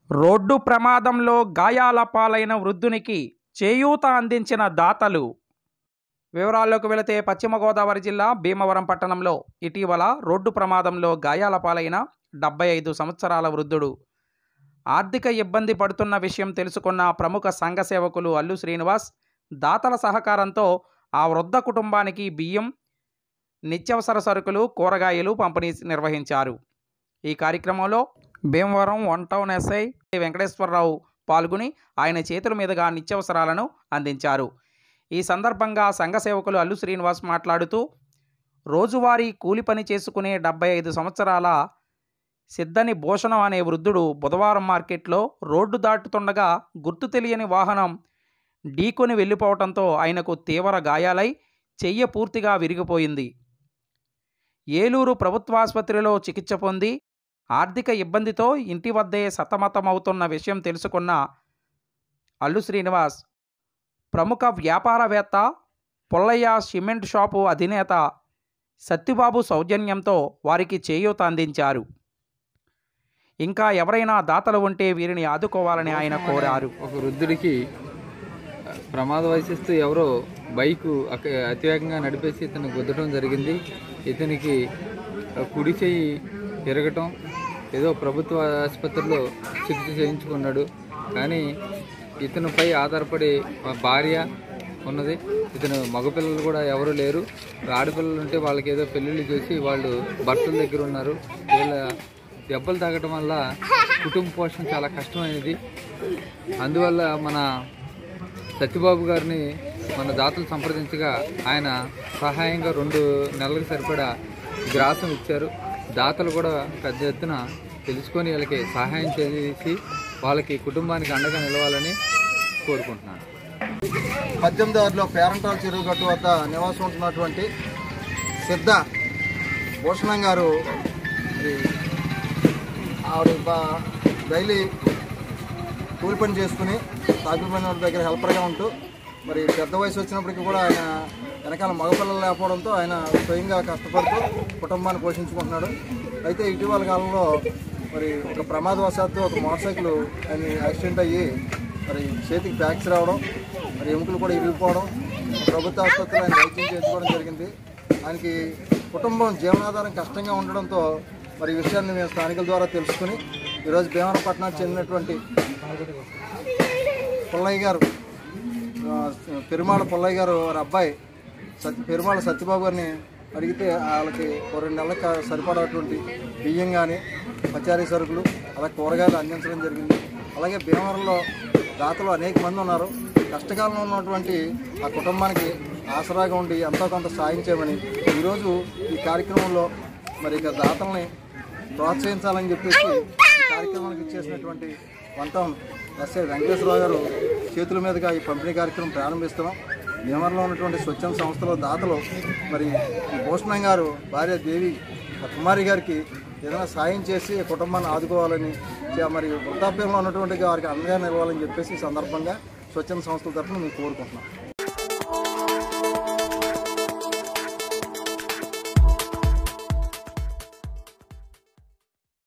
road ప్రమాదంలో గాయాల పాలైన వృద్ధునికి చేయూత అందించిన దాతలు వివరాల్లోకి వెళితే పశ్చిమ గోదావరి జిల్లా భీమవరం పట్టణంలో ఇటీవల రోడ్డు ప్రమాదంలో గాయాల పాలైన డెబ్బై ఐదు సంవత్సరాల వృద్ధుడు ఆర్థిక ఇబ్బంది పడుతున్న విషయం తెలుసుకున్న ప్రముఖ సంఘ సేవకులు అల్లు శ్రీనివాస్ దాతల సహకారంతో ఆ వృద్ధ కుటుంబానికి బియ్యం నిత్యావసర సరుకులు కూరగాయలు పంపిణీ నిర్వహించారు ఈ కార్యక్రమంలో Bhimavaram one town SI Venkateswararao పాల్గొని ఆయన చేతుల మీదుగా నిత్యావసరాలను అందించారు ఈ సందర్భంగా సంఘ సేవకులు అల్లు శ్రీనివాస్ మాట్లాడుతూ రోజువారీ కూలి పని చేసుకునే డెబ్బై ఐదు సంవత్సరాల సిద్ధని భూషణం అనే వృద్ధుడు బుధవారం మార్కెట్లో రోడ్డు దాటుతుండగా గుర్తు తెలియని వాహనం ఢీకొని వెళ్ళిపోవడంతో ఆయనకు తీవ్ర గాయాలై చెయ్య పూర్తిగా విరిగిపోయింది ఏలూరు ప్రభుత్వాసుపత్రిలో చికిత్స పొంది ఆర్థిక ఇబ్బందితో ఇంటి వద్దే సతమతమవుతున్న విషయం తెలుసుకున్న అల్లు శ్రీనివాస్ ప్రముఖ వ్యాపారవేత్త పుల్లయ్య సిమెంట్ షాపు అధినేత సత్యబాబు సౌజన్యంతో వారికి చేయూత అందించారు ఇంకా ఎవరైనా దాతలు ఉంటే వీరిని ఆదుకోవాలని ఆయన కోరారు ఒక వృద్ధుడికి ప్రమాద వయసిస్తూ ఎవరో బైకు అక- అతివేగంగా నడిపేసి ఇతను గుద్దడం జరిగింది ఇతనికి కుడి చెయ్యి తిరగటం ఏదో ప్రభుత్వ ఆసుపత్రిలో చికిత్స చేయించుకున్నాడు కానీ ఇతనిపై ఆధారపడి మా భార్య ఉన్నది ఇతను మగపిల్లలు కూడా ఎవరు లేరు ఆడపిల్లలు ఉంటే వాళ్ళకి ఏదో పెళ్ళిళ్ళు చేసి వాళ్ళు భర్తల దగ్గర ఉన్నారు వీళ్ళ దెబ్బలు తాగటం వల్ల కుటుంబ పోషణ చాలా కష్టమైనది అందువల్ల మన సత్యబాబు గారిని మన దాతలు సంప్రదించగా ఆయన సహాయంగా రెండు నెలలకు సరిపడా గ్రాసం ఇచ్చారు దాతలు కూడా పెద్ద ఎత్తున తెలుసుకొని వీళ్ళకి సహాయం చేసి వాళ్ళకి కుటుంబానికి అండగా నిలవాలని కోరుకుంటున్నాను పద్దెనిమిది ఆరులో పేరంటాల చెరువు గట్టు వద్ద నివాసం ఉంటున్నటువంటి సిద్ధ భూషణం గారు మరి ఆవిడ బా- డైలీ కూలి పని చేసుకుని తాపీ పని వాళ్ళ దగ్గర హెల్పర్గా ఉంటూ మరి పెద్ద వయసు వచ్చినప్పటికీ కూడా ఆయన వెనకాల మగపిల్లలు లేకపోవడంతో ఆయన స్వయంగా కష్టపడుతూ కుటుంబాన్ని పోషించుకుంటున్నాడు అయితే ఇటీవల కాలంలో మరి ఒక ప్రమాదవశాత్తు ఒక మోటార్ సైకిల్ ఆయన యాక్సిడెంట్ అయ్యి మరి చేతికి బ్యాక్స్ రావడం మరి ఎముకలు కూడా ఇరిగిపోవడం ప్రభుత్వ ఆసుపత్రిలో ఆయన వైద్యం చేయించుకోవడం జరిగింది ఆయనకి కుటుంబం జీవనాధారం కష్టంగా ఉండడంతో మరి ఈ విషయాన్ని మేము స్థానికుల ద్వారా తెలుసుకుని ఈరోజు భీమవరం పట్టణానికి చెందినటువంటి పుల్లయ్య గారు ఆ, పెరుమాళ పుల్లయ్య గారు వారి అబ్బాయి సత్య పెరుమాళ సత్యబాబు గారిని అడిగితే వాళ్ళకి ఓ రెండు నెలలకు కా- సరిపడేటువంటి బియ్యం కానీ పచారీ సరుకులు అలా కూరగాయలు అందించడం జరిగింది అలాగే భీమవరంలో దాతలు అనేక మంది ఉన్నారు కష్టకాలంలో ఉన్నటువంటి ఆ కుటుంబానికి ఆసరాగా ఉండి ఎంతో కొంత సాయం చేయమని ఈరోజు ఈ కార్యక్రమంలో మరి ఇక దాతల్ని ప్రోత్సహించాలని చెప్పేసి ఈ కార్యక్రమానికి ఇచ్చేసినటువంటి వన్ టౌన్ ఎస్ఐ వెంకటేశ్వరరావు గారు చేతుల మీదుగా ఈ పంపిణీ కార్యక్రమం ప్రారంభిస్తున్నాం భీమవరంలో ఉన్నటువంటి స్వచ్ఛంద సంస్థల దాతలు మరి ఈ భూషణం గారు భార్య దేవి ఆ కుమారి గారికి ఏదైనా సాయం చేసి ఈ కుటుంబాన్ని ఆదుకోవాలని చే- మరి వృద్ధాప్యంలో ఉన్నటువంటి వారికి అండగా నిలవాలని చెప్పేసి ఈ సందర్భంగా స్వచ్ఛంద సంస్థల తరఫున మేము కోరుకుంటున్నాం